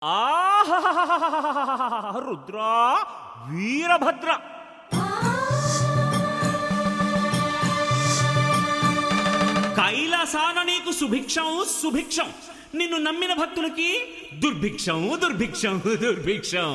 ఆహా రుద్రా వీరభద్ర కైలాసాన నీకు సుభిక్షం సుభిక్షం నిన్ను నమ్మిన భక్తులకి దుర్భిక్షం దుర్భిక్షం దుర్భిక్షం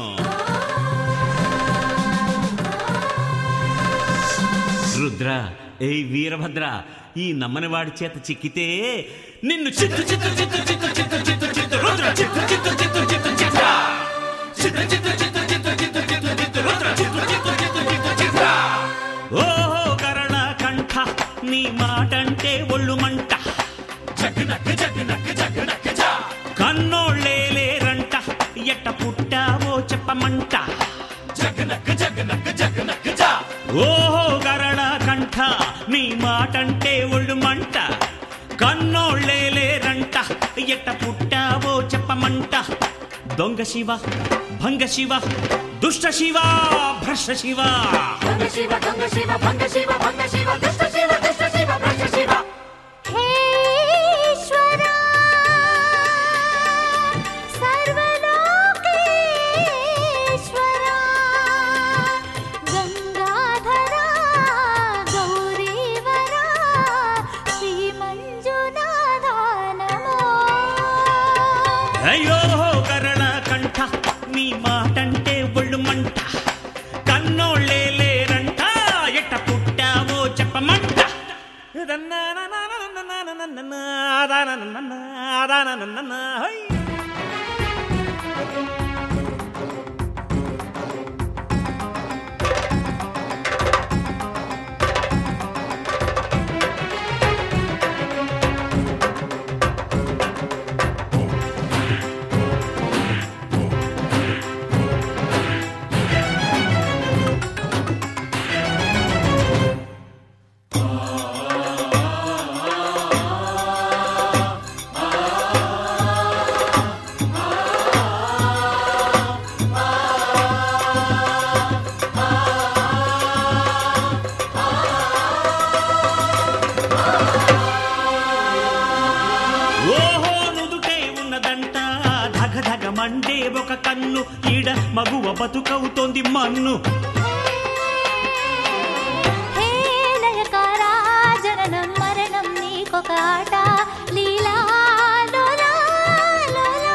రుద్ర ఏ వీరభద్ర ఈ నమ్మని వాడి చేత చిక్కితే నిన్ను చిత్తు చిత్తు చిత్తు చిత్తు చిత్తు చిత్తు చిత్తు రుద్ర చిత్తు చిత్తు చిత్తు చిత్తు చిత్త చిత్తు చిత్తు చిత్తు చిత్తు చిత్తు చిత్తు చిత్తు రుద్ర చిత్తు చిత్తు చిత్తు చిత్తు చిత్త ఓహో కరణ కంఠ నీ మాటంటే ఒళ్ళు మంట జగనక్క జగనక్క జగనక్క జా కన్నోళ్ళే లేరంట ఎట్ట పుట్టావో చెప్పమంట జగనక్క జగనక్క జగనక్క జా ఓహో గరళ కంఠ నీ మాటంటే ఒళ్ళు మంట కన్నోళ్ళే లేరంట ఎట్ట పుట్టావో చెప్పమంట దొంగ శివ భంగ శివ దుష్ట శివ భ్రష్ట శివ దొంగ శివ దొంగ శివ భంగ శివ భంగ శివ దుష్ట శివ దుష్ట శివ భ్రష్ట శివ హే ఈశ్వరా సర్వలోకేశ్వరా గంగాధరా గౌరీవరా శ్రీ మంజునాథ నమో అయ్యో గరళ కంఠ నీ మాటంటే ఒళ్ళు మంట కన్నోళ్ళే లేరంట ఎట్ట పుట్టావో చెప్పమంట హై ఓహో నుదుటే ఉన్నదంట ధగ ధగ మండే ఒక కన్ను ఈడ మగువ బతుకవుతోంది మన్ను హే లయకారా జననం మరణం నీకొక ఆట లీలా లోలా లోలా.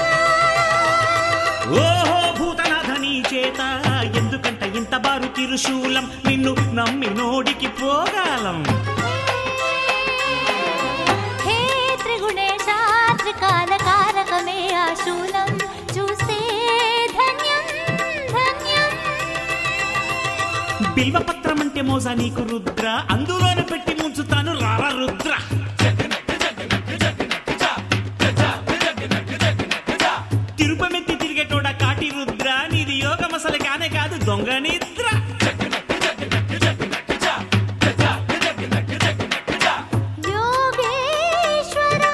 ఓహో భూతనాథ నీ చేత ఎందుకంట ఇంత బారు తిరుశూలం నిన్ను నమ్మి నోడికి పోగాలం హే త్రిగుణేశ త్రికాల కారకమే ఆ శూలం చూస్తే ధన్యం ధన్యం బిల్వపత్రం అంటే మోసా నీకు రుద్ర అందులోనే పెట్టి ముంచుతాను రారా రుద్ర తిరుపమెత్తి తిరిగేటోడ కాటి రుద్ర నీది యోగం అసలు కానే కాదు దొంగ నిద్ర యోగేశ్వరా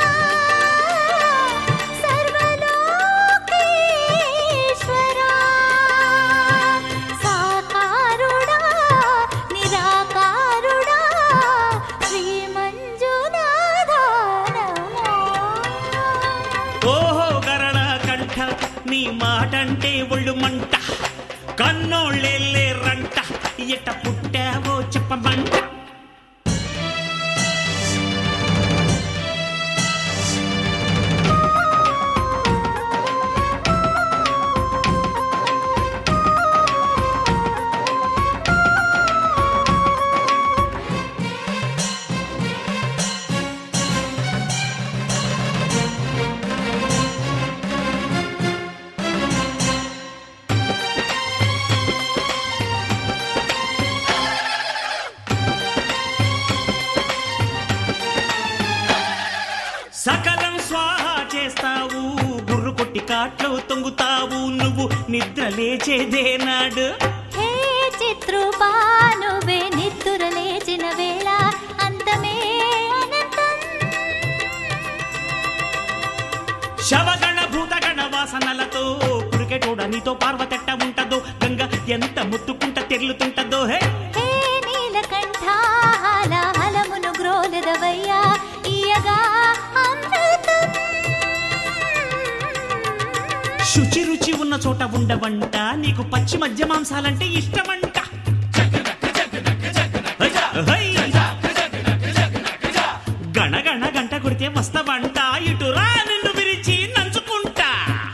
సర్వలోకేశ్వరా సాకారుడా నిరాకారుడా శ్రీ మంజునాథ నమో ఓహో గరళ కంఠ నీ మాటంటే ఒళ్ళు మంట కన్నోళ్ళే రంట ఎట్ట పుట్టావో చెప్పమంట సకలం స్వాహ చేస్తావు గుర్రు కొట్టి కాట్లో తొంగుతావు నువ్వు నిద్ర లేచేదేనాడు హే చిత్రూపా నువ్వే నిద్దుర లేచిన వేళ అంతమే అనంతం శవగణ భూతగణ వాసనలతో కురికెటోడ నీతో పార్వతెట్ట ఉంటదో గంగ ఎంత ముత్తుకుంట తెర్లుతుంటదో హే హే నీలకంఠ హలమును గ్రోలదవయ్యా ఇయగా అమృతం శుచి రుచి ఉన్న చోట ఉండవంట నీకు పచ్చి మధ్య మాంసాలంటే ఇష్టమంట హై! గణ గణ గంట కొడితే వస్తావంట ఇటు రా నిన్ను విరిచి నంచుకుంటా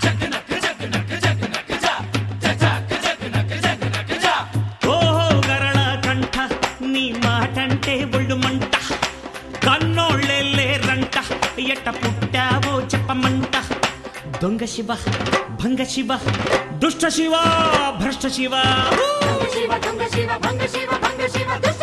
ఓహో గరళ కంఠ నీ మాటంటే ఒళ్ళు మంట కన్నోళ్ళెల్లే రంట ఎట్ట పుట్టావో చెప్పమంట దొంగ శివ భంగ శివ దుష్ట శివ భ్రష్ట శివ భంగ శివ దొంగ శివ భంగ శివ భంగ శివ దుష్ట